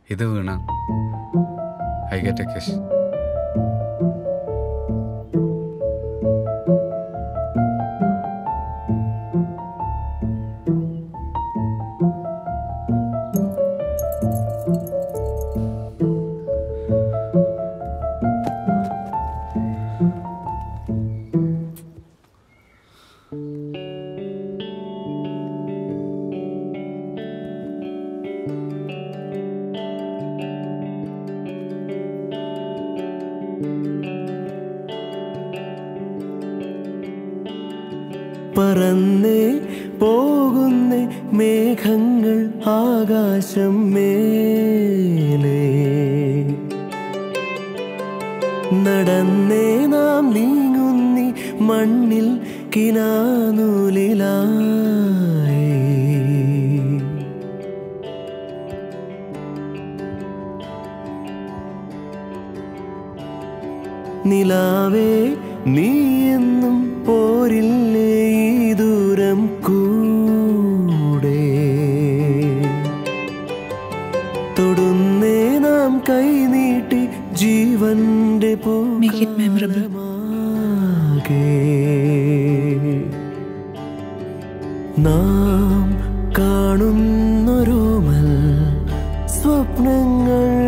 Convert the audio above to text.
ഇത് വീണ I get a kiss പറന്നേ പോകുന്നേ മേഘങ്ങൾ ആകാശം മേലേ നടന്നേ നാം നീങ്ങുന്നി മണ്ണിൽ കിനാനൂലിലായി നിലാവേ നീ എന്നും പോരില്ലേ ഈ ദൂരം കൂടെ തൊടുന്നേ നാം കൈനീട്ടി ജീവന്റെ Make it memorable. പൂമാകെ. നാം കാണുന്നൊരോമൽ സ്വപ്നങ്ങൾ